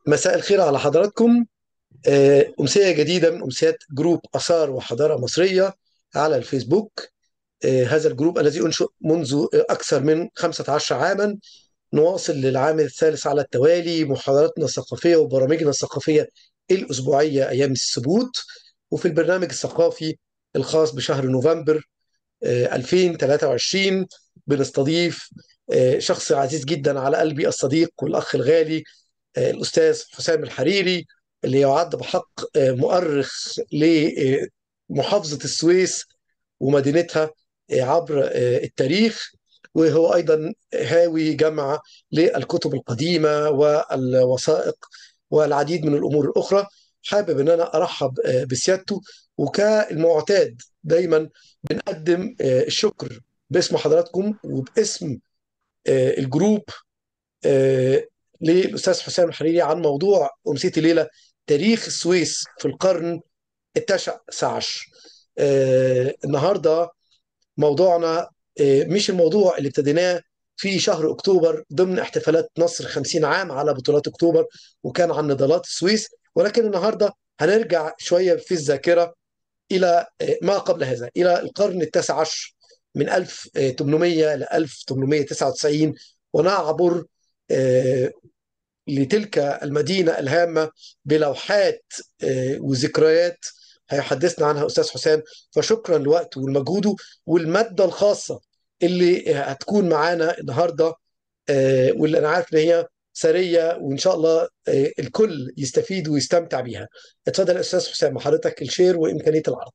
مساء الخير على حضراتكم آه، أمسية جديدة من أمسيات جروب آثار وحضارة مصرية على الفيسبوك آه، هذا الجروب الذي أنشئ منذ أكثر من 15 عاما نواصل للعام الثالث على التوالي محاضراتنا الثقافية وبرامجنا الثقافية الأسبوعية أيام السبوت وفي البرنامج الثقافي الخاص بشهر نوفمبر آه، 2023 بنستضيف آه، شخص عزيز جدا على قلبي الصديق والأخ الغالي آه، الأستاذ حسام الحريري اللي يعد بحق آه، مؤرخ لمحافظة السويس ومدينتها آه، عبر آه، التاريخ وهو أيضا هاوي جمع للكتب القديمة والوثائق والعديد من الأمور الأخرى حابب أن أنا أرحب آه، بسيادته وكالمعتاد دايما بنقدم آه، الشكر باسم حضراتكم وباسم آه، الجروب آه، للأستاذ حسام الحريري عن موضوع أمسية الليلة تاريخ السويس في القرن التاسع عشر آه، النهاردة موضوعنا آه، مش الموضوع اللي ابتديناه في شهر أكتوبر ضمن احتفالات نصر 50 عام على بطولات أكتوبر وكان عن نضالات السويس ولكن النهاردة هنرجع شوية في الذاكرة إلى آه، ما قبل هذا إلى القرن التاسع عشر من 1800 ل 1899 ونعبر آه، لتلك المدينة الهامة بلوحات آه، وذكريات هيحدثنا عنها أستاذ حسام فشكرا لوقته ولمجهوده والمادة الخاصة اللي هتكون معانا النهاردة آه، واللي أنا عارف إن هي سرية وإن شاء الله آه، الكل يستفيد ويستمتع بيها اتفضل يا أستاذ حسام حضرتك الشير وإمكانية العرض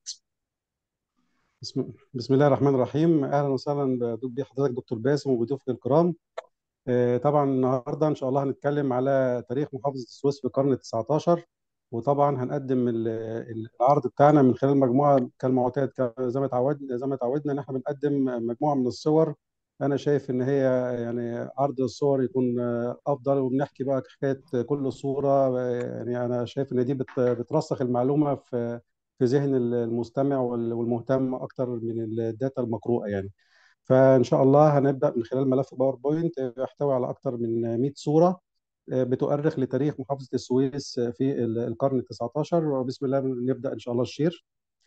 بسم, بسم الله الرحمن الرحيم اهلا وسهلا بحضرتك دكتور باسم وبضيوفك الكرام آه، طبعا النهارده ان شاء الله هنتكلم على تاريخ محافظه السويس في القرن ال 19 وطبعا هنقدم ال- ال- العرض بتاعنا من خلال مجموعه كالمعتاد ك- زي ما اتعودنا زي ما اتعودنا ان احنا بنقدم مجموعه من الصور انا شايف ان هي يعني عرض الصور يكون آه، افضل وبنحكي بقى حكايه كل صوره آه، يعني انا شايف ان دي بت- بترسخ المعلومه في في ذهن المستمع وال- والمهتم اكتر من الداتا المقروءه يعني فإن شاء الله هنبدأ من خلال ملف باوربوينت يحتوي على أكثر من 100 صورة آه، بتؤرخ لتاريخ محافظة السويس في ال- القرن ال 19 وبسم الله نبدأ إن شاء الله الشير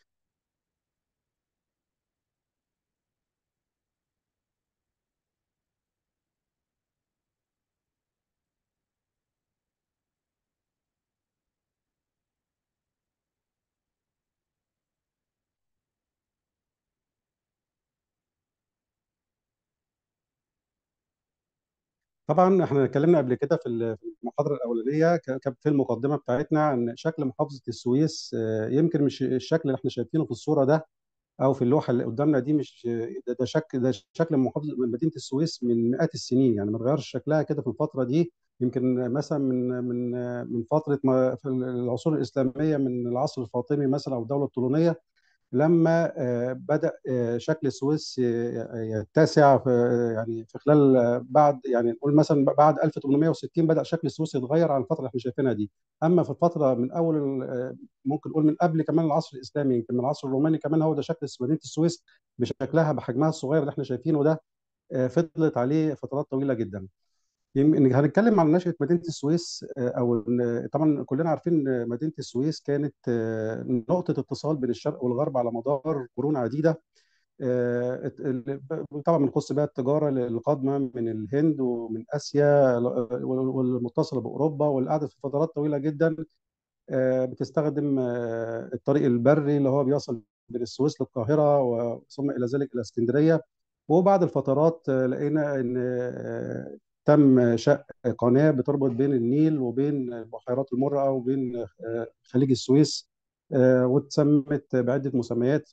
طبعا احنا اتكلمنا قبل كده في ال- في المحاضرة الأولانية ك- ك- في المقدمة بتاعتنا عن شكل محافظة السويس آه، يمكن مش الشكل اللي احنا شايفينه في الصورة ده او في اللوحه اللي قدامنا دي مش ده, ده شكل ده شكل محافظه من مدينه السويس من مئات السنين يعني ما اتغيرش شكلها كده في الفتره دي يمكن مثلا من من من فتره ما في العصور الاسلاميه من العصر الفاطمي مثلا او الدوله الطولونيه لما آه، بدأ آه، شكل السويس ي- يتسع في يعني في خلال آه، بعد يعني نقول مثلا بعد 1860 بدأ شكل السويس يتغير عن الفترة اللي احنا شايفينها دي أما في الفترة من أول ال- آه، ممكن نقول من قبل كمان العصر الإسلامي يمكن من العصر الروماني كمان هو ده شكل مدينة السويس بشكلها بحجمها الصغير اللي احنا شايفينه ده آه، فضلت عليه فترات طويلة جدا يم- هنتكلم عن نشأة مدينة السويس آه، أو إن- طبعا كلنا عارفين إن مدينة السويس كانت آه، نقطة اتصال بين الشرق والغرب على مدار قرون عديدة آه، ات- ال- طبعا بنخص بقى التجارة القادمة من الهند ومن آسيا وال- والمتصلة بأوروبا واللي قعدت في فترات طويلة جدا آه، بتستخدم آه، الطريق البري اللي هو بيصل بين السويس للقاهرة وثم إلى ذلك إلى اسكندرية وبعد الفترات آه، لقينا ان آه، تم شق قناه بتربط بين النيل وبين البحيرات المرة وبين آه، خليج السويس آه، واتسمت بعده مسميات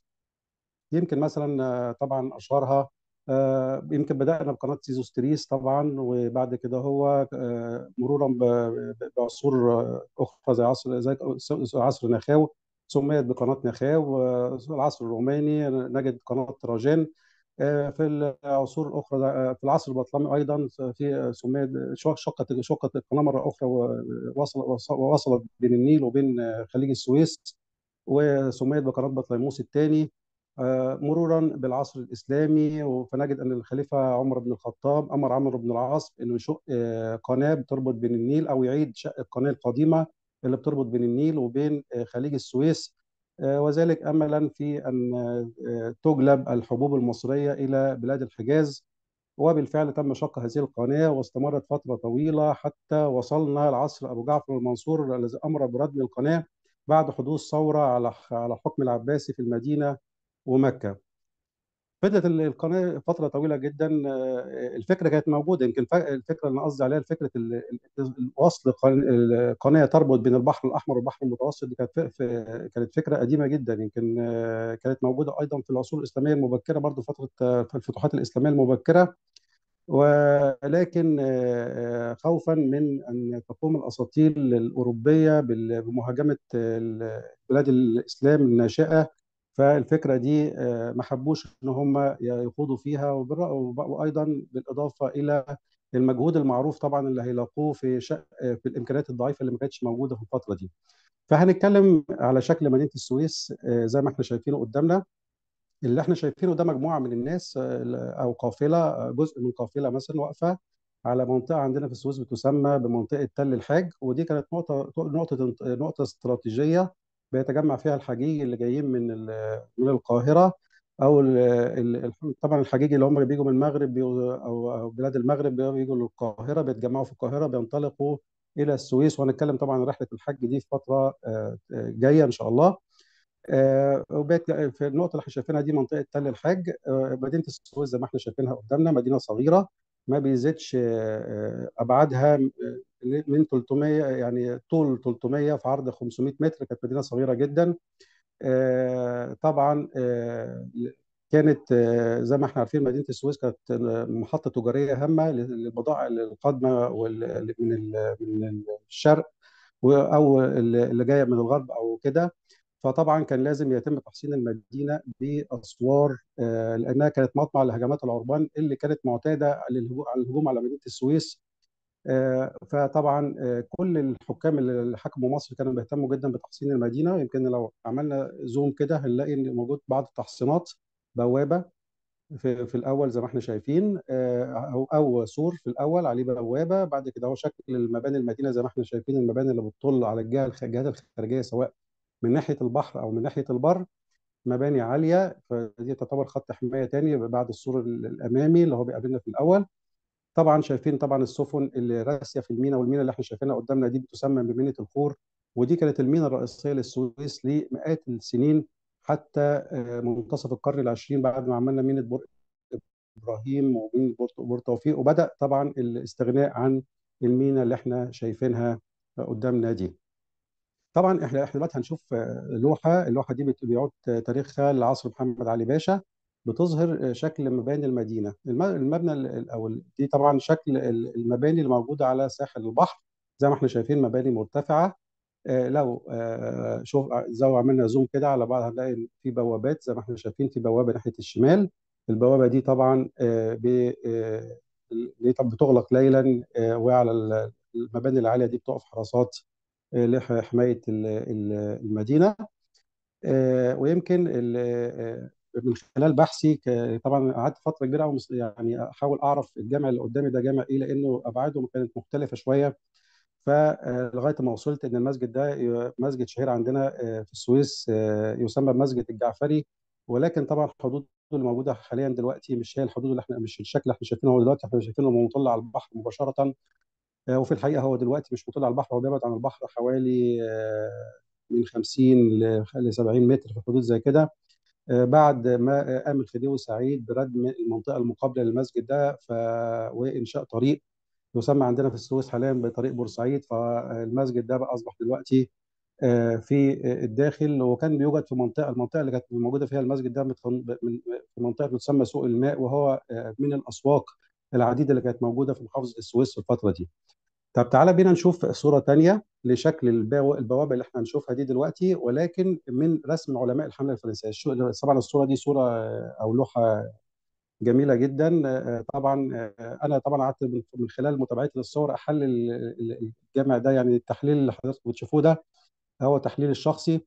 يمكن مثلا آه، طبعا اشهرها آه، يمكن بدانا بقناه سيزوستريس طبعا وبعد كده هو آه، مرورا ب- ب- بعصور آه، اخرى زي عصر زي عصر نخاو سميت بقناه نخاو آه، العصر الروماني نجد قناه تراجان آه، في العصور الاخرى آه، في العصر البطلمي ايضا في سميت شقت شقت القناه مره اخرى ووصل وصلت بين النيل وبين آه، خليج السويس وسميت بقناه بطليموس الثاني مرورا بالعصر الاسلامي فنجد ان الخليفه عمر بن الخطاب امر عمرو بن العاص انه يشق قناه بتربط بين النيل او يعيد شق القناه القديمه اللي بتربط بين النيل وبين خليج السويس وذلك املا في ان تجلب الحبوب المصريه الى بلاد الحجاز وبالفعل تم شق هذه القناه واستمرت فتره طويله حتى وصلنا لعصر ابو جعفر المنصور الذي امر بردم القناه بعد حدوث ثوره على على الحكم العباسي في المدينه ومكه. فضلت القناه فتره طويله جدا الفكره كانت موجوده يمكن الفكره اللي قصدي عليها فكره وصل قناه تربط بين البحر الاحمر والبحر المتوسط دي كانت كانت فكره قديمه جدا يمكن كانت موجوده ايضا في العصور الاسلاميه المبكره برضه فتره في الفتوحات الاسلاميه المبكره ولكن خوفا من ان تقوم الاساطيل الاوروبيه بمهاجمه بلاد الاسلام الناشئه فالفكره دي ما حبوش ان هم يخوضوا فيها وايضا بالاضافه الى المجهود المعروف طبعا اللي هيلاقوه في شق في الامكانيات الضعيفه اللي ما كانتش موجوده في الفتره دي. فهنتكلم على شكل مدينه السويس زي ما احنا شايفينه قدامنا اللي احنا شايفينه ده مجموعه من الناس او قافله جزء من قافله مثلا واقفه على منطقه عندنا في السويس بتسمى بمنطقه تل الحاج ودي كانت نقطه نقطه نقطه استراتيجيه بيتجمع فيها الحجيج اللي جايين من من القاهره او ال ال طبعا الحجيج اللي هم بيجوا من المغرب او بلاد المغرب بيجوا للقاهره بيتجمعوا في القاهره بينطلقوا الى السويس وهنتكلم طبعا عن رحله الحج دي في فتره جايه ان شاء الله في النقطه اللي احنا شايفينها دي منطقه تل الحاج مدينه السويس زي ما احنا شايفينها قدامنا مدينه صغيره ما بيزيدش ابعادها من 300 يعني طول 300 في عرض 500 متر كانت مدينه صغيره جدا طبعا كانت زي ما احنا عارفين مدينه السويس كانت محطه تجاريه هامه للبضائع القادمه من من الشرق او اللي جايه من الغرب او كده فطبعا كان لازم يتم تحصين المدينه باسوار لانها كانت مطمع لهجمات العربان اللي كانت معتاده على الهجوم على مدينه السويس فطبعا كل الحكام اللي حكموا مصر كانوا بيهتموا جدا بتحصين المدينه يمكن لو عملنا زوم كده هنلاقي ان موجود بعض التحصينات بوابه في, في الاول زي ما احنا شايفين او او سور في الاول عليه بوابه بعد كده هو شكل المباني المدينه زي ما احنا شايفين المباني اللي بتطل على الجهه الجهات الخارجيه سواء من ناحيه البحر او من ناحيه البر مباني عاليه فدي تعتبر خط حمايه تاني بعد السور الامامي اللي هو بيقابلنا في الاول طبعا شايفين طبعا السفن اللي راسيه في المينا والمينا اللي احنا شايفينها قدامنا دي بتسمى بميناء الخور ودي كانت المينا الرئيسيه للسويس لمئات السنين حتى منتصف القرن العشرين بعد ما عملنا ميناء بور ابراهيم وميناء بور توفيق وبدا طبعا الاستغناء عن المينا اللي احنا شايفينها قدامنا دي. طبعا احنا احنا دلوقتي هنشوف لوحه اللوحه دي بيعود تاريخها لعصر محمد علي باشا بتظهر شكل مباني المدينه المبنى الاول دي طبعا شكل المباني اللي موجوده على ساحل البحر زي ما احنا شايفين مباني مرتفعه لو شوف لو عملنا زوم كده على بعض هنلاقي في بوابات زي ما احنا شايفين في بوابه ناحيه الشمال البوابه دي طبعا بتغلق ليلا وعلى المباني العاليه دي بتقف حراسات لحمايه المدينه ويمكن من خلال بحثي طبعا قعدت فتره كبيره قوي يعني احاول اعرف الجامع اللي قدامي ده جامع ايه لانه ابعاده كانت مختلفه شويه فلغايه ما وصلت ان المسجد ده مسجد شهير عندنا في السويس يسمى بمسجد الجعفري ولكن طبعا الحدود اللي موجوده حاليا دلوقتي مش هي الحدود اللي احنا مش الشكل اللي احنا شايفينه هو دلوقتي احنا شايفينه مطل على البحر مباشره وفي الحقيقه هو دلوقتي مش مطل على البحر هو بيبعد عن البحر حوالي من 50 ل 70 متر في حدود زي كده بعد ما قام الخديوي سعيد بردم المنطقه المقابله للمسجد ده ف... وانشاء طريق يسمى عندنا في السويس حاليا بطريق بورسعيد فالمسجد ده بقى اصبح دلوقتي في الداخل وكان بيوجد في منطقه المنطقه اللي كانت موجوده فيها المسجد ده في منطقه بتسمى سوق الماء وهو من الاسواق العديده اللي كانت موجوده في محافظه السويس في الفتره دي. طب تعالى بينا نشوف صوره ثانيه لشكل البوابه اللي احنا هنشوفها دي دلوقتي ولكن من رسم علماء الحمله الفرنسيه طبعا الصوره دي صوره او لوحه جميله جدا طبعا انا طبعا قعدت من خلال متابعتي للصور احلل الجامع ده يعني التحليل اللي حضراتكم بتشوفوه ده هو تحليل الشخصي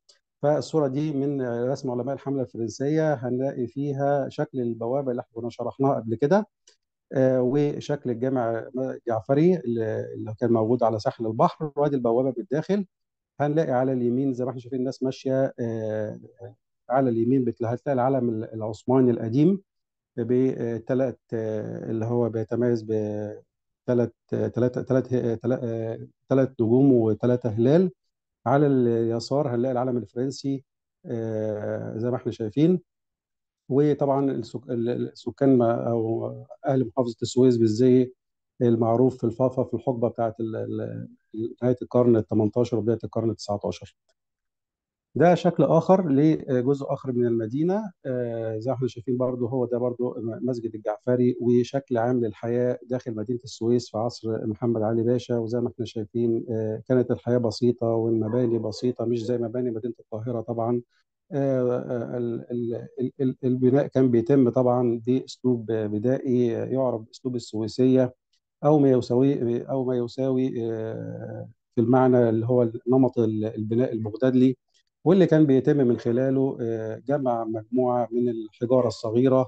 فالصورة دي من رسم علماء الحملة الفرنسية هنلاقي فيها شكل البوابة اللي احنا كنا شرحناها قبل كده آه، وشكل الجامع الجعفري اللي اللي كان موجود على ساحل البحر وادي البوابة بالداخل هنلاقي على اليمين زي ما احنا شايفين الناس ماشية آه، على اليمين بتلا- هتلاقي العلم العثماني القديم بثلاث اللي هو بيتميز بثلاث ثلاث ثلاث ثلاث نجوم وثلاثة هلال على اليسار هنلاقي العلم الفرنسي آه، زي ما احنا شايفين وطبعا السك- السكان ما- او اهل محافظه السويس بالزي المعروف في الفافا في الحقبه بتاعت ال- ال- نهايه القرن ال 18 وبدايه القرن ال 19 ده شكل اخر لجزء اخر من المدينه آه، زي ما احنا شايفين برضو هو ده برضو مسجد الجعفري وشكل عام للحياه داخل مدينه السويس في عصر محمد علي باشا وزي ما احنا شايفين آه، كانت الحياه بسيطه والمباني بسيطه مش زي مباني مدينه القاهره طبعا آه، ال- ال- ال- ال- البناء كان بيتم طبعا باسلوب بدائي يعرف باسلوب السويسيه او ما يساوي او ما يساوي آه، في المعنى اللي هو نمط البناء البغدادي واللي كان بيتم من خلاله آه، جمع مجموعه من الحجاره الصغيره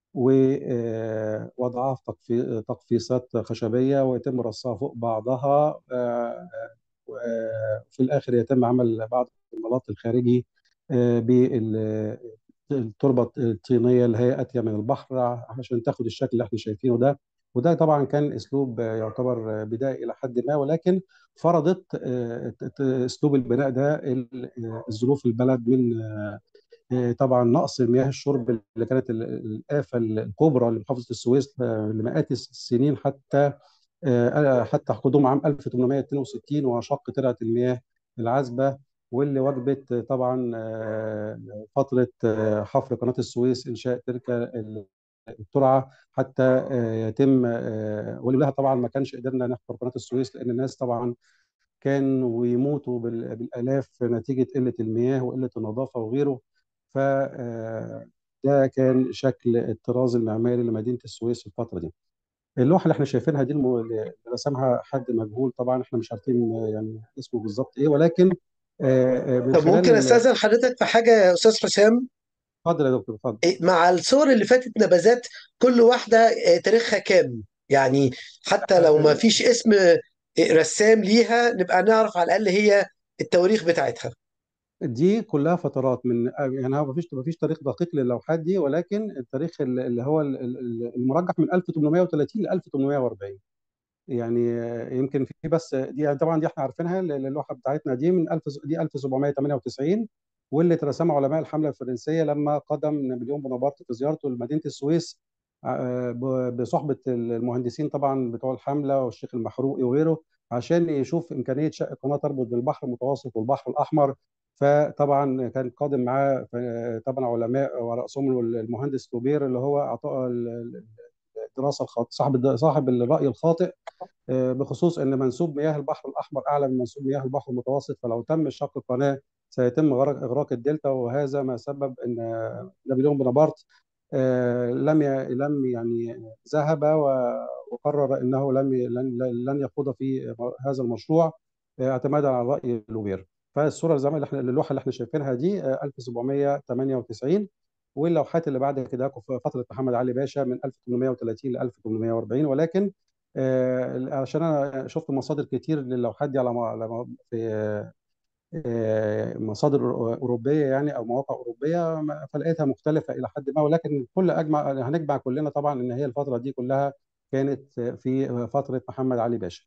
ووضعها في تقفي- تقفيصات خشبيه ويتم رصها فوق بعضها آه، وفي الاخر يتم عمل بعض البلاط الخارجي آه، بالتربه الطينيه اللي هي اتيه من البحر عشان تاخد الشكل اللي احنا شايفينه ده وده طبعا كان اسلوب آه، يعتبر بدائي الى حد ما ولكن فرضت آه، ت- ت- اسلوب البناء ده ال- آه، الظروف البلد من آه، طبعا نقص مياه الشرب اللي كانت ال- الآفة الكبرى لمحافظة السويس آه، لمئات السنين حتى آه، حتى قدوم عام 1862 وشق ترعة المياه العذبة واللي وجبت طبعا آه، فترة آه، حفر قناة السويس إنشاء تلك الترعة حتى آه، يتم آه، ولولاها طبعا ما كانش قدرنا نحفر قناة السويس لأن الناس طبعا كانوا ويموتوا بال- بالآلاف نتيجة قلة المياه وقلة النظافة وغيره ف آه، ده كان شكل الطراز المعماري لمدينة السويس في الفترة دي اللوحة اللي احنا شايفينها دي الم- اللي رسمها حد مجهول طبعا احنا مش عارفين آه، يعني اسمه بالظبط ايه ولكن آه، آه، من طب خلال ممكن ال- استاذن حضرتك في حاجه يا استاذ حسام اتفضل يا دكتور اتفضل إيه، مع الصور اللي فاتت نبذات كل واحده آه، تاريخها كام يعني حتى لو ما فيش اسم آه، رسام ليها نبقى نعرف على الاقل هي التواريخ بتاعتها دي كلها فترات من يعني هو مفيش مفيش تاريخ دقيق للوحات دي ولكن التاريخ ال- اللي هو ال- ال- المرجح من 1830 ل 1840 يعني آه، يمكن في بس دي يعني طبعا دي احنا عارفينها ال- اللوحه بتاعتنا دي من 1000 دي 1798 واللي ترسمها علماء الحمله الفرنسيه لما قدم نابليون بونابرت في زيارته لمدينه السويس آه، ب- بصحبه المهندسين طبعا بتوع الحمله والشيخ المحروقي وغيره عشان يشوف امكانيه شق قناه تربط بين البحر المتوسط والبحر الاحمر فطبعا كان قادم معاه آه، طبعا علماء وراسهم المهندس توبير اللي هو اعطاه ال- ال- الدراسه الخاطئه صاحب صاحب الراي الخاطئ آه، بخصوص ان منسوب مياه البحر الاحمر اعلى من منسوب مياه البحر المتوسط فلو تم شق القناه سيتم غرق- اغراق الدلتا وهذا ما سبب ان آه، نابليون بونابرت آه، لم ي- لم يعني ذهب و- وقرر انه لم ي- لن لن يخوض في هذا المشروع آه، اعتمادا على راي لوبير فالصوره زي ما اللي احنا اللوحه اللي احنا شايفينها دي آه، 1798 واللوحات اللي بعد كده في فتره محمد علي باشا من 1830 ل 1840 ولكن آه، عشان انا شفت مصادر كتير للوحات دي على م- على م- في آه، مصادر اوروبيه يعني او مواقع اوروبيه ما- فلقيتها مختلفه الى حد ما ولكن كل اجمع هنجمع كلنا طبعا ان هي الفتره دي كلها كانت في فتره محمد علي باشا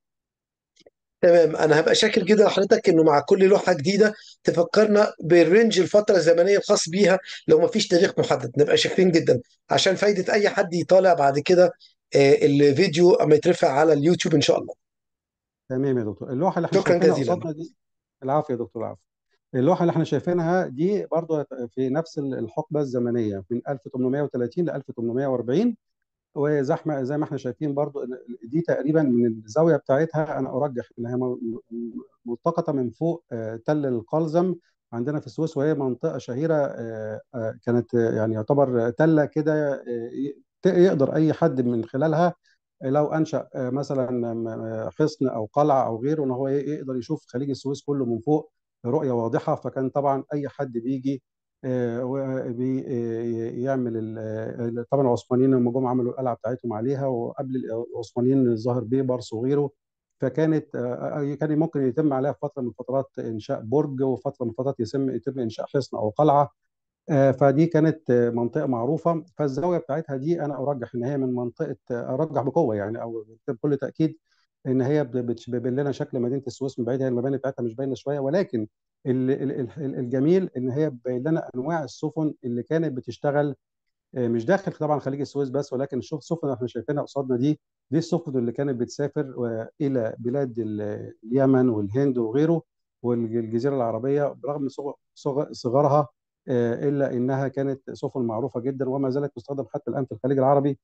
تمام انا هبقى شاكر جدا لحضرتك انه مع كل لوحه جديده تفكرنا بالرينج الفتره الزمنيه الخاص بيها لو ما فيش تاريخ محدد نبقى شاكرين جدا عشان فايده اي حد يطالع بعد كده آه، الفيديو اما يترفع على اليوتيوب ان شاء الله تمام يا دكتور اللوحه اللي احنا شكرا شايفينها جزيلا قصادنا دي العفو يا دكتور العفو اللوحه اللي احنا شايفينها دي برضو في نفس الحقبه الزمنيه من 1830 ل 1840 وزي ما زي ما احنا شايفين برضو إن دي تقريبا من الزاويه بتاعتها انا ارجح انها م- م- ملتقطه من فوق آه، تل القلزم عندنا في السويس وهي منطقه شهيره آه، آه، كانت آه، يعني يعتبر تله كده آه، ي- يقدر اي حد من خلالها لو انشا آه، مثلا آه، حصن او قلعه او غيره ان هو يقدر يشوف خليج السويس كله من فوق رؤيه واضحه فكان طبعا اي حد بيجي آه، و- بي- آه، يعمل ال- آه، طبعا العثمانيين لما جم عملوا القلعه بتاعتهم عليها وقبل العثمانيين الظاهر بيبرس وغيره فكانت آه، آه، كان ممكن يتم عليها في فتره من فترات انشاء برج وفتره من فترات يتم يتم انشاء حصن او قلعه آه، فدي كانت آه، منطقه معروفه فالزاويه بتاعتها دي انا ارجح ان هي من منطقه آه، ارجح بقوه يعني او بكل تاكيد ان هي بت- بتبين لنا شكل مدينه السويس من بعيد هي المباني بتاعتها مش باينه شويه ولكن ال- ال- ال- الجميل ان هي بتبين لنا انواع السفن اللي كانت بتشتغل آه، مش داخل طبعا خليج السويس بس ولكن شوف السفن اللي احنا شايفينها قصادنا دي دي السفن اللي كانت بتسافر آه، الى بلاد ال- اليمن والهند وغيره والجزيره العربيه برغم صغ- صغ- صغرها آه، الا انها كانت سفن معروفه جدا وما زالت تستخدم حتى الان في الخليج العربي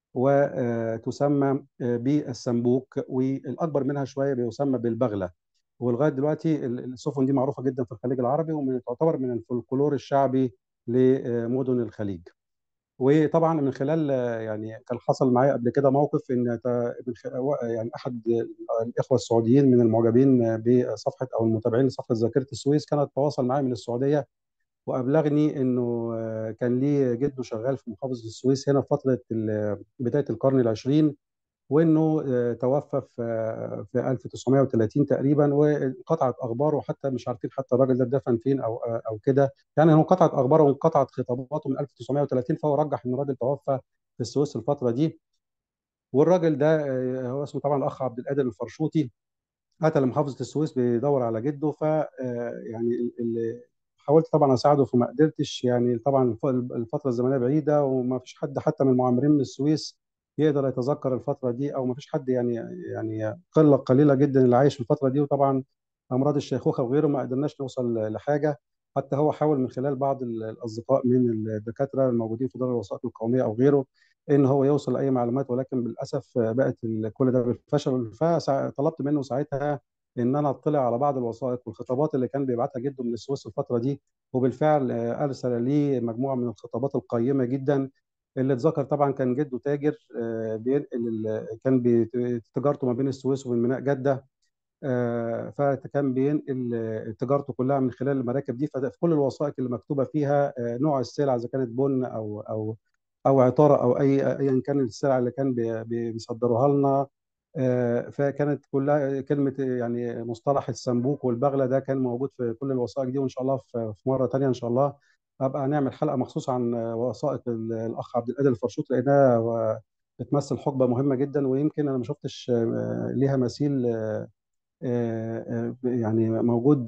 وتسمى بالسنبوك والاكبر منها شويه بيسمى بالبغله ولغايه دلوقتي ال- السفن دي معروفه جدا في الخليج العربي وتعتبر من الفولكلور الشعبي لمدن الخليج وطبعا من خلال آه، يعني كان حصل معايا قبل كده موقف ان ت- من خ- و- يعني احد الاخوه السعوديين من المعجبين بصفحه او المتابعين لصفحه ذاكره السويس كانت تواصل معايا من السعوديه وابلغني انه آه، كان ليه جده شغال في محافظه السويس هنا في فتره ال- بدايه القرن العشرين وانه آه، توفى في آه، في 1930 تقريبا وانقطعت اخباره حتى مش عارفين حتى الراجل ده اتدفن فين او آه، او كده يعني هو انقطعت اخباره وانقطعت خطاباته من 1930 فهو رجح ان الراجل توفى في السويس الفتره دي والراجل ده آه، هو اسمه طبعا الاخ عبد القادر الفرشوطي قتل محافظة السويس بيدور على جده ف آه، يعني ال- ال- حاولت طبعا اساعده فما قدرتش يعني طبعا الف- الفترة الزمنية بعيدة وما فيش حد حتى من المعمرين من السويس يقدر يتذكر الفترة دي او ما فيش حد يعني يعني قلة قليلة جدا اللي عايش في الفترة دي وطبعا امراض الشيخوخة وغيره ما قدرناش نوصل لحاجة حتى هو حاول من خلال بعض ال- الاصدقاء من الدكاترة الموجودين في دار الوثائق القومية او غيره ان هو يوصل لاي معلومات ولكن للاسف بقت ال- كل ده بالفشل فطلبت منه ساعتها ان انا اطلع على بعض الوثائق والخطابات اللي كان بيبعتها جده من السويس الفتره دي وبالفعل آه، ارسل لي مجموعه من الخطابات القيمه جدا اللي اتذكر طبعا كان جده تاجر آه، بينقل ال- كان بي- تجارته ما بين السويس ومن ميناء جده آه، فكان بينقل آه، تجارته كلها من خلال المراكب دي ففي كل الوثائق اللي مكتوبه فيها آه، نوع السلع اذا كانت بن او او او عطاره او اي ايا كان السلع اللي كان بي- بي- بيصدروها لنا آه، فكانت كلها كلمه يعني مصطلح السمبوك والبغله ده كان موجود في كل الوثائق دي وان شاء الله في في مره تانيه ان شاء الله ابقى نعمل حلقه مخصوصه عن وثائق ال- الاخ عبد القادر الفرشوط لانها و- بتمثل حقبه مهمه جدا ويمكن انا ما شفتش آه، ليها مثيل آه، آه، آه، يعني موجود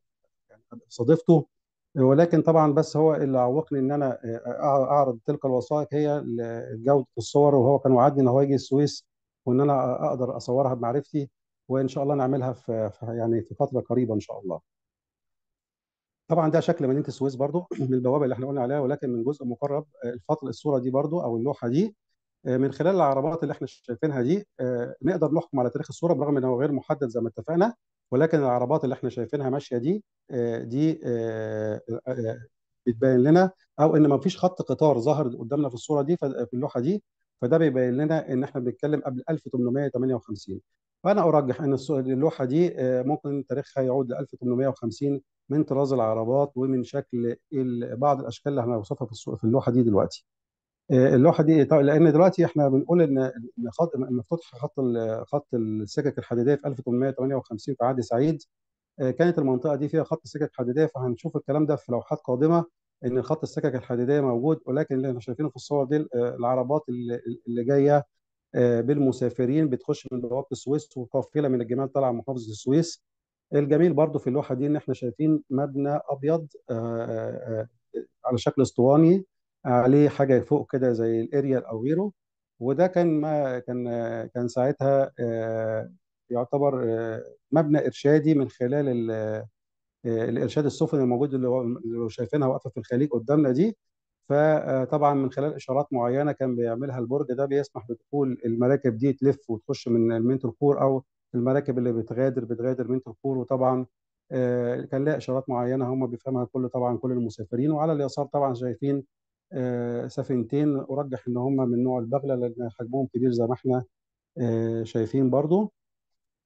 صادفته ولكن طبعا بس هو اللي عوقني ان انا آه، اعرض تلك الوثائق هي ال- جوده الصور وهو كان وعدني ان هو يجي السويس وان انا اقدر اصورها بمعرفتي وان شاء الله نعملها في في- يعني في فتره قريبه ان شاء الله. طبعا ده شكل مدينه السويس برضو من البوابه اللي احنا قلنا عليها ولكن من جزء مقرب آه، الفتره الصوره دي برضو او اللوحه دي آه، من خلال العربات اللي احنا شايفينها دي آه، نقدر نحكم على تاريخ الصوره برغم انه غير محدد زي ما اتفقنا ولكن العربات اللي احنا شايفينها ماشيه دي آه، دي آه، آه، بتبين لنا او ان ما فيش خط قطار ظاهر قدامنا في الصوره دي ف- في اللوحه دي فده بيبين لنا ان احنا بنتكلم قبل 1858 فانا ارجح ان الصو- اللوحه دي آه، ممكن تاريخها يعود ل 1850 من طراز العربات ومن شكل ال- بعض الاشكال اللي هنوصفها في الصو- في اللوحه دي دلوقتي آه، اللوحه دي طيب لان دلوقتي احنا بنقول ان ان خط ان فتح خط ال- خط السكك الحديديه في 1858 في عهد سعيد آه، كانت المنطقه دي فيها خط سكك حديديه فهنشوف الكلام ده في لوحات قادمه ان خط السكك الحديديه موجود ولكن اللي احنا شايفينه في الصور دي آه، العربات اللي اللي جايه آه، بالمسافرين بتخش من بوابه السويس وقافله من الجمال طالعه من محافظه السويس الجميل برضو في اللوحه دي ان احنا شايفين مبنى ابيض آه، آه، آه، على شكل اسطواني عليه حاجه فوق كده زي الاريال او غيره وده كان ما كان آه، كان ساعتها آه، يعتبر آه، مبنى ارشادي من خلال ال- آه، الارشاد السفني الموجود اللي هو اللي شايفينها واقفه في الخليج قدامنا دي فطبعا من خلال اشارات معينه كان بيعملها البرج ده بيسمح بدخول المراكب دي تلف وتخش من المينتر كور او المراكب اللي بتغادر بتغادر مينتر كور وطبعا آه، كان لها اشارات معينه هم بيفهمها كل طبعا كل المسافرين وعلى اليسار طبعا شايفين آه، سفينتين ارجح ان هم من نوع البغله لان حجمهم كبير زي ما احنا آه، شايفين برضو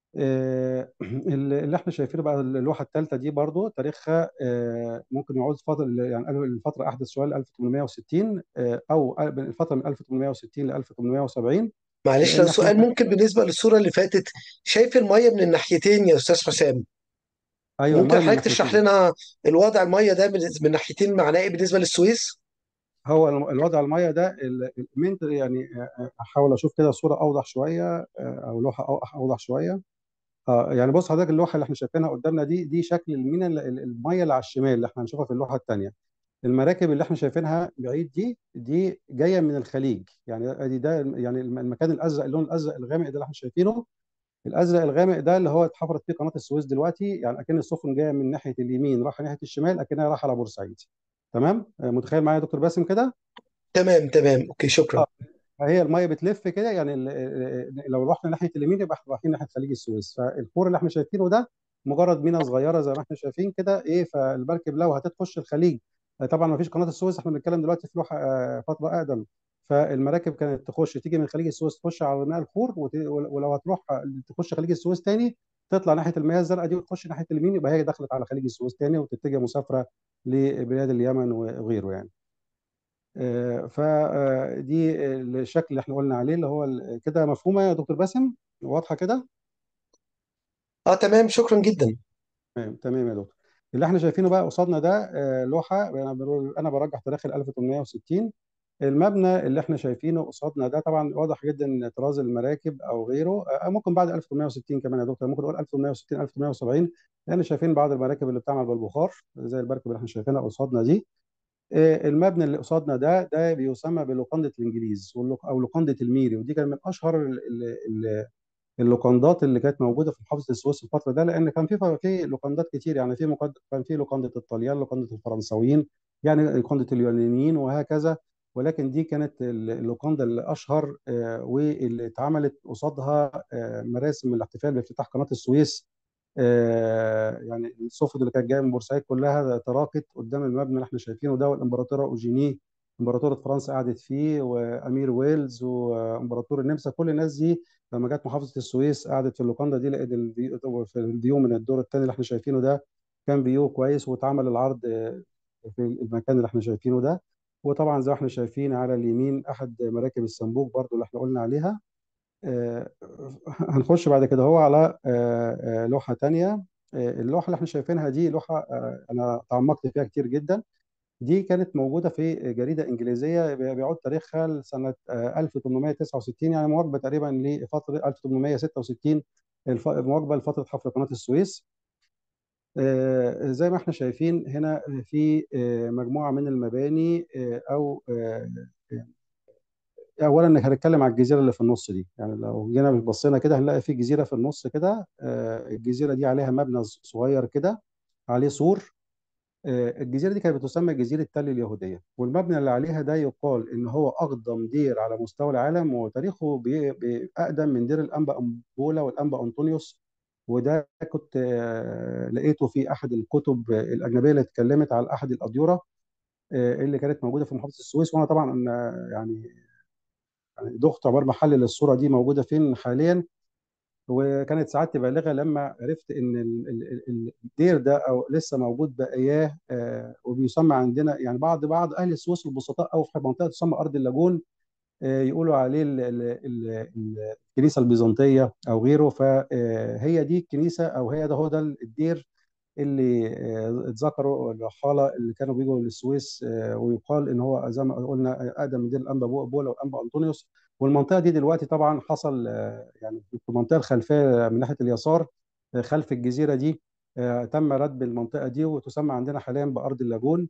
آه، اللي اللي احنا شايفينه بقى اللوحه الثالثه دي برضو تاريخها آه، ممكن يعود فتره يعني الفتره احدث شويه ل 1860 آه، او من الفتره من 1860 ل 1870 معلش لو لان احنا سؤال ممكن بالنسبة للصورة اللي فاتت شايف المية من الناحيتين يا أستاذ حسام ايوه ممكن المايه من حضرتك تشرح ناحيتين لنا الوضع المية ده من من ناحيتين معناه إيه بالنسبة للسويس؟ هو الم- الوضع المايه ده ال- المين يعني آه، آه، احاول اشوف كده صوره اوضح شويه آه، او لوحه أو- اوضح شويه اه يعني بص حضرتك اللوحه اللي احنا شايفينها قدامنا دي دي شكل المينا ال- ال- الميه اللي على الشمال اللي احنا هنشوفها في اللوحه الثانيه المراكب اللي احنا شايفينها بعيد دي دي جايه من الخليج يعني ادي ده يعني الم- المكان الازرق اللون الازرق الغامق ده اللي احنا شايفينه الازرق الغامق ده اللي هو اتحفرت فيه قناه السويس دلوقتي يعني اكن السفن جايه من ناحيه اليمين رايحه ناحيه الشمال اكنها رايحه على بورسعيد تمام آه، متخيل معايا يا دكتور باسم كده تمام تمام أوكي شكرا اه فهي الميه بتلف كده يعني ال- ال- لو رحنا ناحيه اليمين يبقى احنا رايحين ناحيه خليج السويس فالخور اللي احنا شايفينه ده مجرد ميناء صغيره زي ما احنا شايفين كده ايه فالمركب لو هتخش الخليج آه، طبعا ما فيش قناه السويس احنا بنتكلم دلوقتي في لوحه آه، فتره اقدم فالمراكب كانت تخش تيجي من خليج السويس تخش على ميناء الخور وت- ولو هتروح تخش خليج السويس تاني تطلع ناحيه المياه الزرقاء دي وتخش ناحيه اليمين يبقى هي دخلت على خليج السويس تاني وتتجه مسافره لبلاد اليمن وغيره يعني فدي الشكل اللي احنا قلنا عليه اللي هو ال- كده مفهومه يا دكتور باسم واضحه كده اه تمام شكرا جدا تمام تمام يا دكتور اللي احنا شايفينه بقى قصادنا ده آه، لوحه انا بقول- انا برجح تاريخ ال 1860 المبنى اللي احنا شايفينه قصادنا ده طبعا واضح جدا طراز المراكب او غيره آه، ممكن بعد 1860 كمان يا دكتور ممكن نقول 1860 1870 لان شايفين بعض المراكب اللي بتعمل بالبخار زي المركب اللي احنا شايفينها قصادنا دي آه، المبنى اللي قصادنا ده ده بيسمى بلوكاندا الانجليز واللوك- او لوكاندا الميري ودي كان من اشهر ال- ال- ال- اللوكاندات اللي كانت موجوده في محافظه السويس في الفتره ده لان كان في في لوكاندات كتير يعني في مقد... كان في لوكاندا الطليان لوكاندا الفرنساويين يعني لوكاندا اليونانيين وهكذا ولكن دي كانت ال- اللوكاندا اللي اشهر آه، واللي اتعملت قصادها آه، مراسم الاحتفال بافتتاح قناه السويس آه، يعني السفن اللي كانت جايه من بورسعيد كلها تراكت قدام المبنى اللي احنا شايفينه ده والامبراطوره اوجيني امبراطوره فرنسا قعدت فيه وامير ويلز وامبراطور النمسا كل الناس دي لما جت محافظه السويس قعدت في اللوكاندا دي لقيت الفيو في الفيو من الدور الثاني اللي احنا شايفينه ده كان فيو كويس واتعمل العرض آه، في المكان اللي احنا شايفينه ده وطبعا زي ما احنا شايفين على اليمين احد مراكب الصنبوك برضو اللي احنا قلنا عليها آه، هنخش بعد كده هو على آه، آه، لوحة تانية آه، اللوحة اللي احنا شايفينها دي لوحة آه، أنا تعمقت فيها كتير جدا دي كانت موجودة في جريدة إنجليزية بيعود تاريخها لسنة آه، 1869 يعني مواكبة تقريبا لفترة 1866 الف- مواكبة لفترة حفر قناة السويس آه، زي ما احنا شايفين هنا في آه، مجموعة من المباني آه، أو آه، اولا انك هنتكلم على الجزيره اللي في النص دي يعني لو جينا بصينا كده هنلاقي في جزيره في النص كده آه، الجزيره دي عليها مبنى صغير كده عليه سور آه، الجزيره دي كانت بتسمى جزيره تل اليهوديه والمبنى اللي عليها ده يقال ان هو اقدم دير على مستوى العالم وتاريخه بي- بي- اقدم من دير الانبا انبولا والانبا انطونيوس وده كنت آه، لقيته في احد الكتب الاجنبيه اللي اتكلمت على احد الاديره آه، اللي كانت موجوده في محافظه السويس وانا طبعا آه، يعني يعني دخت عباره محلل الصوره دي موجوده فين حاليا وكانت سعادتي بالغه لما عرفت ان ال- ال- ال- الدير ده او لسه موجود بقاياه آه، وبيسمى عندنا يعني بعض بعض اهل السويس البسطاء او في منطقه تسمى ارض اللاجون آه، يقولوا عليه ال- ال- ال- ال- الكنيسه البيزنطيه او غيره فهي دي الكنيسه او هي ده هو ده الدير اللي آه، اتذكروا الرحاله اللي كانوا بيجوا للسويس آه، ويقال ان هو زي ما قلنا اقدم من دير الانبا بو- بولا والانبا انطونيوس والمنطقه دي دلوقتي طبعا حصل آه، يعني في المنطقه الخلفيه من ناحيه اليسار آه، خلف الجزيره دي آه، تم ردم المنطقه دي وتسمى عندنا حاليا بارض اللاجون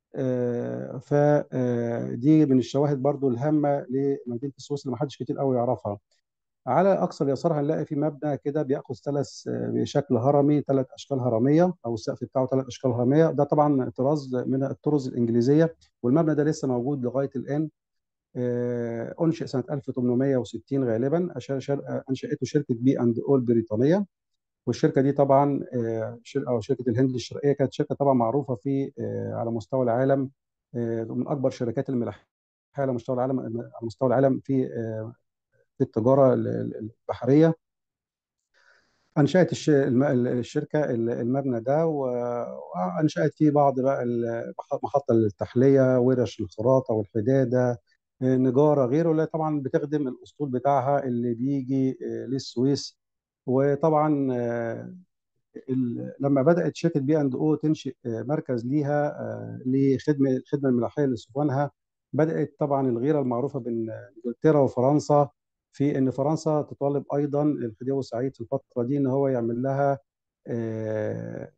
فدي من الشواهد برضو الهامه لمدينه السويس اللي ما حدش كتير قوي يعرفها على اقصى اليسار هنلاقي في مبنى كده بياخذ ثلاث بشكل هرمي ثلاث اشكال هرميه او السقف بتاعه ثلاث اشكال هرميه ده طبعا طراز من الطرز الانجليزيه والمبنى ده لسه موجود لغايه الان آه، انشئ سنه 1860 غالبا أش- شر- انشئته شركه بي اند اول بريطانيه والشركه دي طبعا آه، شر- او شركه الهند الشرقيه كانت شركه طبعا معروفه في آه، على مستوى العالم آه، من اكبر شركات الملاحه على مستوى العالم على مستوى العالم في آه، في التجاره ال- ال- البحريه أنشأت الش- الم- الشركة المبنى ده و- وأنشأت فيه بعض بقى ال- محطة للتحلية ورش الخراطة والحدادة نجارة غيره اللي طبعا بتخدم الأسطول بتاعها اللي بيجي آه، للسويس وطبعا آه، ال- لما بدأت شركة بي اند او تنشئ آه، مركز ليها آه، لخدمة الخدمة الملاحية لسكانها بدأت طبعا الغيرة المعروفة بين انجلترا وفرنسا في ان فرنسا تطالب ايضا الخديوي سعيد في الفترة دي ان هو يعمل لها آه،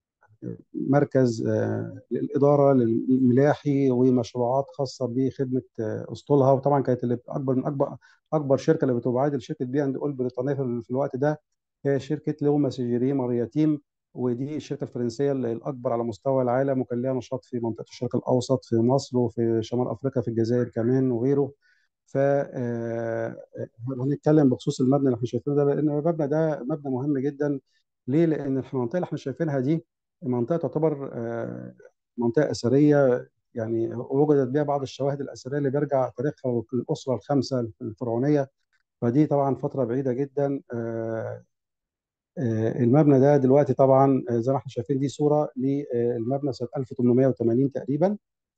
مركز آه، للإدارة للملاحي ومشروعات خاصة بخدمة آه، أسطولها وطبعا كانت اللي أكبر من أكبر أكبر شركة اللي بتبعد شركة بي أند أول البريطانية في في الوقت ده هي شركة لو ماسيجيري مارياتيم ودي الشركة الفرنسية اللي الأكبر على مستوى العالم وكان لها نشاط في منطقة الشرق الأوسط في مصر وفي شمال أفريقيا في الجزائر كمان وغيره ف آه، هنتكلم بخصوص المبنى اللي احنا شايفينه ده لان المبنى ده مبنى مهم جدا ليه؟ لان المنطقه اللي احنا شايفينها دي منطقة تعتبر آه، منطقة أثرية يعني وجدت بها بعض الشواهد الأثرية اللي بيرجع تاريخها للأسرة الخمسة الفرعونية فدي طبعا فترة بعيدة جدا آه، آه، المبنى ده دلوقتي طبعا آه، زي ما احنا شايفين دي صورة للمبنى سنة 1880 تقريبا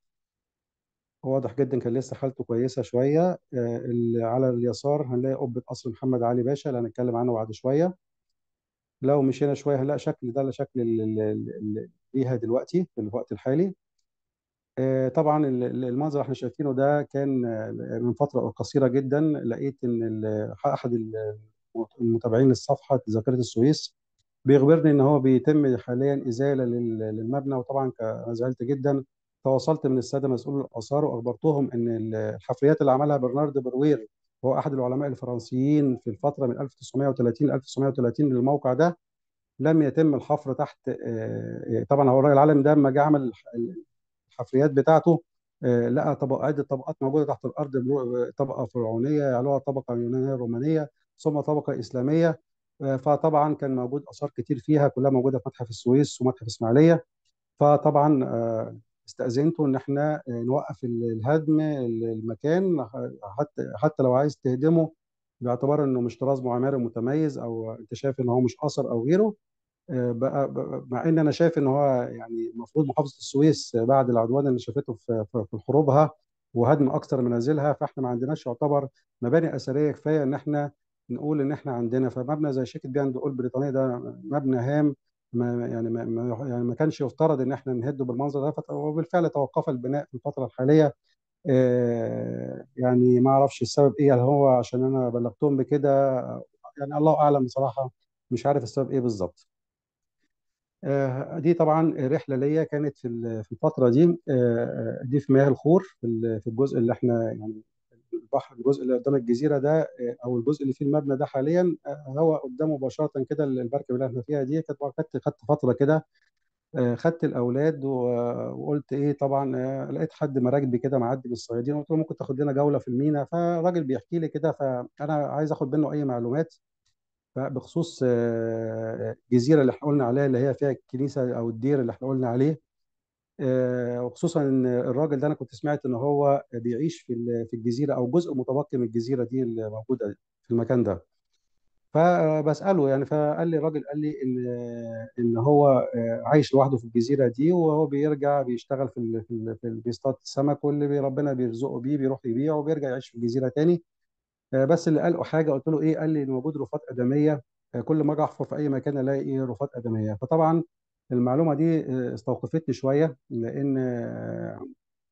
واضح جدا كان لسه حالته كويسة شوية آه، اللي على اليسار هنلاقي قبة قصر محمد علي باشا اللي هنتكلم عنه بعد شوية لو مشينا شوية هنلاقي شكل ده شكل ال- ال- ال- ال- ليها دلوقتي في الوقت الحالي آه، طبعا ال- ال- المنظر اللي احنا شايفينه ده كان آه، من فترة قصيرة جدا لقيت ان ال- احد ال- المتابعين للصفحة ذاكرة السويس بيخبرني ان هو بيتم حاليا ازالة لل- للمبنى وطبعا ك- انا زعلت جدا تواصلت من السادة مسؤول الآثار وأخبرتهم ان ال- الحفريات اللي عملها برنارد بروير هو أحد العلماء الفرنسيين في الفترة من 1930 ل 1930 للموقع ده لم يتم الحفر تحت آه، آه، طبعا هو الراجل العالم ده لما جه عمل الحفريات بتاعته آه، لقى طبق عدة طبقات موجودة تحت الأرض برو- طبقة فرعونية يعلوها طبقة يونانية رومانية ثم طبقة إسلامية آه، فطبعا كان موجود آثار كتير فيها كلها موجودة في متحف السويس ومتحف إسماعيلية فطبعا آه، استأذنته إن إحنا آه، نوقف ال- الهدم ال- المكان حتى حتى لو عايز تهدمه باعتبار إنه مش طراز معماري متميز أو أنت شايف إن هو مش أثر أو غيره آه، بقى بقى- مع ان انا شايف ان هو يعني المفروض محافظه السويس بعد العدوان اللي شافته في في في حروبها وهدم اكثر منازلها فاحنا ما عندناش يعتبر مباني اثريه كفايه ان احنا نقول ان احنا عندنا فمبنى زي شركه بي اند اول بريطانيه ده مبنى هام ما يعني ما ما- يعني ما كانش يفترض ان احنا نهده بالمنظر ده فت- وبالفعل توقف البناء في الفتره الحاليه آه، يعني ما اعرفش السبب ايه هل هو عشان انا بلغتهم بكده يعني الله اعلم بصراحه مش عارف السبب ايه بالظبط آه، دي طبعا رحله ليا كانت في ال- في الفتره دي آه، آه، دي في مياه الخور في ال- في الجزء اللي احنا يعني البحر الجزء اللي قدام الجزيره ده آه، او الجزء اللي فيه المبنى ده حاليا آه، هو قدامه مباشره كده المركب اللي احنا فيها دي كانت خدت خدت فتره كده آه، خدت الاولاد و- وقلت ايه طبعا آه، لقيت حد مراكبي كده معدي بالصيادين قلت له ممكن تاخد لنا جوله في المينا فالراجل بيحكي لي كده فانا عايز اخد منه اي معلومات بخصوص آه، الجزيره اللي احنا قلنا عليها اللي هي فيها الكنيسه او الدير اللي احنا قلنا عليه آه، وخصوصا ان الراجل ده انا كنت سمعت ان هو بيعيش في ال- في الجزيره او جزء متبقي من الجزيره دي اللي موجوده في المكان ده فبساله يعني فقال لي الراجل قال لي ان ان هو آه، عايش لوحده في الجزيره دي وهو بيرجع بيشتغل في ال- في ال- في ال- بيصطاد السمك واللي بي- ربنا بيرزقه بيه بيروح يبيعه وبيرجع يعيش في الجزيره تاني آه، بس اللي قال حاجه قلت له ايه قال لي ان موجود رفات ادميه آه، كل ما اجي احفر في اي مكان الاقي ايه رفات ادميه فطبعا المعلومه دي آه، استوقفتني شويه لان آه،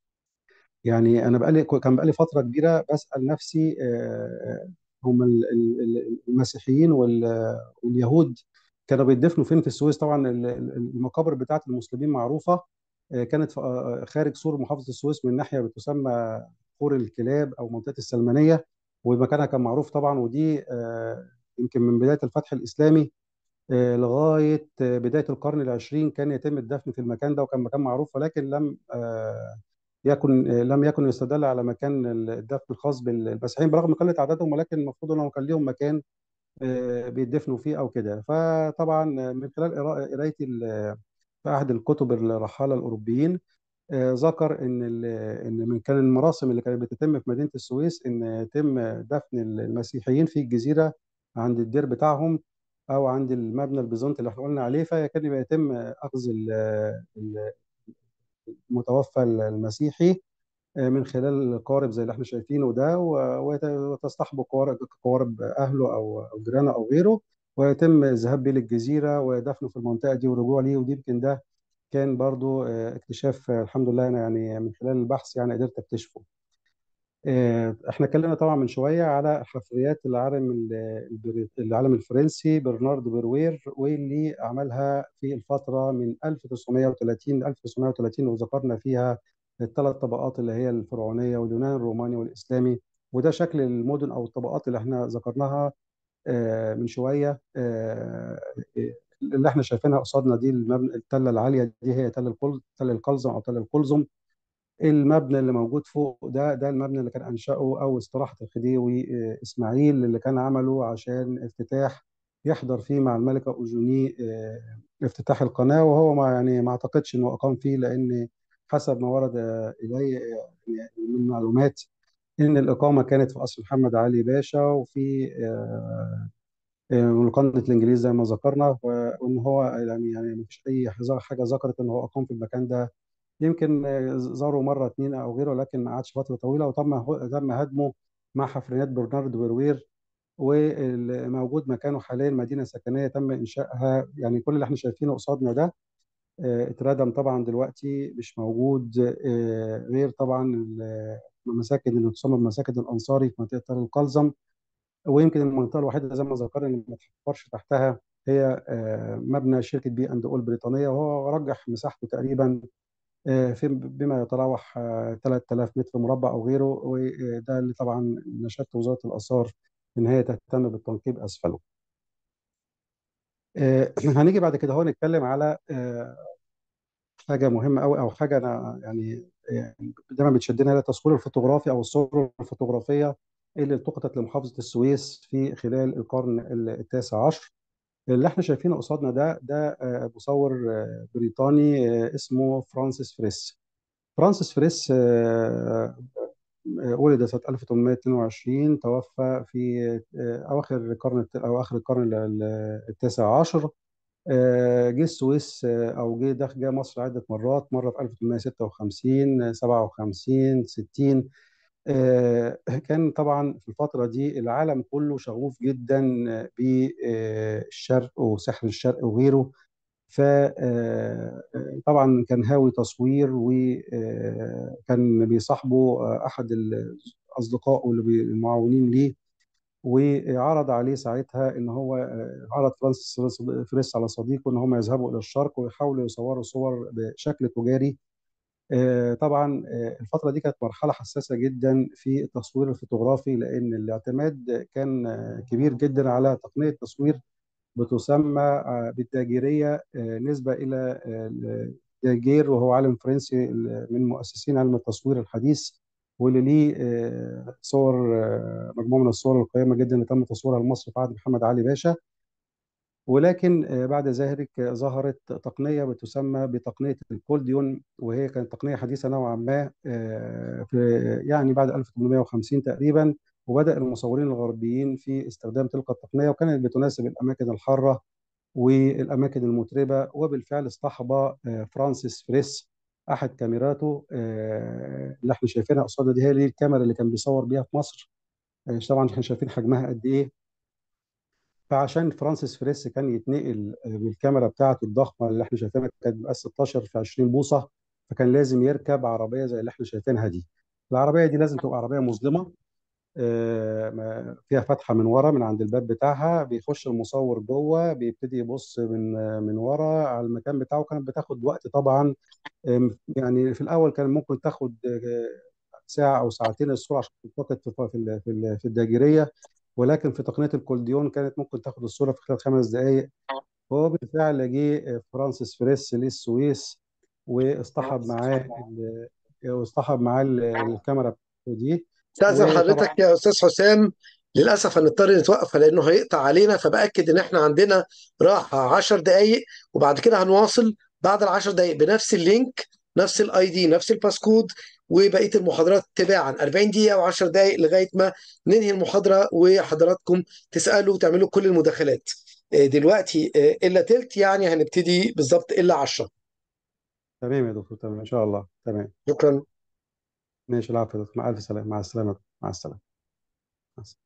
يعني انا بقالي كان بقالي فتره كبيره بسال نفسي آه، هم ال- ال- ال- المسيحيين وال- واليهود كانوا بيدفنوا فين في السويس طبعا ال- ال- المقابر بتاعت المسلمين معروفه آه، كانت في- آه، خارج سور محافظه السويس من ناحيه بتسمى خور الكلاب او منطقه السلمانيه ومكانها كان معروف طبعا ودي آه، يمكن من بدايه الفتح الاسلامي آه، لغايه آه، بدايه القرن العشرين كان يتم الدفن في المكان ده وكان مكان معروف ولكن لم آه، يكن آه، لم يكن يستدل على مكان الدفن الخاص بالمسيحيين برغم قله عددهم ولكن المفروض انهم كان ليهم مكان آه، بيدفنوا فيه او كده فطبعا من خلال قراءة- قرايتي ال- في احد الكتب الرحاله الاوروبيين آه، ذكر ان ال- ان من كان المراسم اللي كانت بتتم في مدينه السويس ان يتم دفن المسيحيين في الجزيره عند الدير بتاعهم او عند المبنى البيزنطي اللي احنا قلنا عليه فكان بيتم اخذ المتوفى المسيحي من خلال القارب زي اللي احنا شايفينه ده وتصطحبه قوارب اهله او جيرانه او غيره ويتم الذهاب بيه للجزيره ودفنه في المنطقه دي والرجوع ليه ودي يمكن ده كان برضو اكتشاف الحمد لله انا يعني من خلال البحث يعني قدرت اكتشفه. احنا اتكلمنا طبعا من شويه على حفريات العالم العالم الفرنسي برنارد بروير واللي عملها في الفتره من 1930 ل 1930 وذكرنا فيها الثلاث طبقات اللي هي الفرعونيه واليوناني الروماني والاسلامي وده شكل المدن او الطبقات اللي احنا ذكرناها من شويه اللي احنا شايفينها قصادنا دي المبنى التله العاليه دي هي تل تل القلزم او تل القلزم المبنى اللي موجود فوق ده ده المبنى اللي كان انشاه او استراحه الخديوي اسماعيل اللي كان عمله عشان افتتاح يحضر فيه مع الملكه اوجوني افتتاح القناه وهو ما يعني ما اعتقدش انه اقام فيه لان حسب ما ورد الي من معلومات ان الاقامه كانت في قصر محمد علي باشا وفي ملقنة الانجليز زي ما ذكرنا وان هو يعني يعني ما فيش اي حاجه ذكرت ان هو اقام في المكان ده يمكن زاروا مره اثنين او غيره لكن ما قعدش فتره طويله وتم تم هدمه مع حفريات برنارد بروير وموجود مكانه حاليا مدينه سكنيه تم انشائها يعني كل اللي احنا شايفينه قصادنا ده اتردم طبعا دلوقتي مش موجود غير طبعا المساكن اللي تسمى بمساكن الانصاري في منطقه تل القلزم ويمكن المنطقه الوحيده زي ما ذكرنا اللي ما تحفرش تحتها هي مبنى شركه بي اند اول بريطانيه وهو رجح مساحته تقريبا في بما يتراوح 3000 متر مربع او غيره وده اللي طبعا نشدت وزاره الاثار ان هي تهتم بالتنقيب اسفله. هنيجي بعد كده هو نتكلم على حاجه مهمه قوي او حاجه انا يعني دايما بتشدنا هي التصوير الفوتوغرافي او الصور الفوتوغرافيه اللي التقطت لمحافظه السويس في خلال القرن التاسع عشر. اللي احنا شايفينه قصادنا ده ده مصور بريطاني اسمه فرانسيس فريس فرانسيس فريس ولد سنة 1822 توفى في أواخر القرن أو آخر القرن التاسع عشر جه السويس أو جه دخل جه مصر عدة مرات مرة في 1856 57 60 كان طبعا في الفترة دي العالم كله شغوف جدا بالشرق وسحر الشرق وغيره فطبعا كان هاوي تصوير وكان بيصاحبه أحد الأصدقاء المعاونين ليه وعرض عليه ساعتها ان هو عرض فرانسيس فريس على صديقه ان هم يذهبوا الى الشرق ويحاولوا يصوروا صور بشكل تجاري طبعا الفترة دي كانت مرحلة حساسة جدا في التصوير الفوتوغرافي لأن الاعتماد كان كبير جدا على تقنية تصوير بتسمى بالداجيرية نسبة إلى داجير وهو عالم فرنسي من مؤسسين علم التصوير الحديث واللي ليه صور مجموعة من الصور القيمة جدا اللي تم تصويرها لمصر في عهد محمد علي باشا ولكن بعد ذلك ظهرت تقنية بتسمى بتقنية الكولديون وهي كانت تقنية حديثة نوعا ما في يعني بعد 1850 تقريبا وبدأ المصورين الغربيين في استخدام تلك التقنية وكانت بتناسب الأماكن الحارة والأماكن المتربة وبالفعل اصطحب فرانسيس فريس أحد كاميراته اللي احنا شايفينها قصادنا دي هي الكاميرا اللي كان بيصور بيها في مصر طبعا احنا شايفين حجمها قد ايه فعشان فرانسيس فريس كان يتنقل بالكاميرا بتاعته الضخمه اللي احنا شايفينها كانت بقى 16 في 20 بوصه فكان لازم يركب عربيه زي اللي احنا شايفينها دي العربيه دي لازم تبقى عربيه مظلمه فيها فتحه من ورا من عند الباب بتاعها بيخش المصور جوه بيبتدي يبص من من ورا على المكان بتاعه كانت بتاخد وقت طبعا يعني في الاول كان ممكن تاخد ساعه او ساعتين الصوره عشان تلتقط في في في الداجيريه ولكن في تقنيه الكولديون كانت ممكن تاخد الصوره في خلال خمس دقائق وهو بالفعل جه فرانسيس فريس للسويس واصطحب معاه واصطحب معاه الكاميرا دي استاذن حضرتك يا استاذ حسام للاسف هنضطر نتوقف لانه هيقطع علينا فباكد ان احنا عندنا راحه 10 دقائق وبعد كده هنواصل بعد ال 10 دقائق بنفس اللينك نفس الاي دي نفس الباسكود وبقيه المحاضرات تباعا 40 دقيقه و10 دقائق لغايه ما ننهي المحاضره وحضراتكم تسالوا وتعملوا كل المداخلات آه، دلوقتي آه، الا تلت يعني هنبتدي بالظبط الا 10 تمام يا دكتور تمام ان شاء الله تمام شكرا ماشي العفو يا دكتور مع الف سلامه مع السلامه مع السلامه مع السلامة.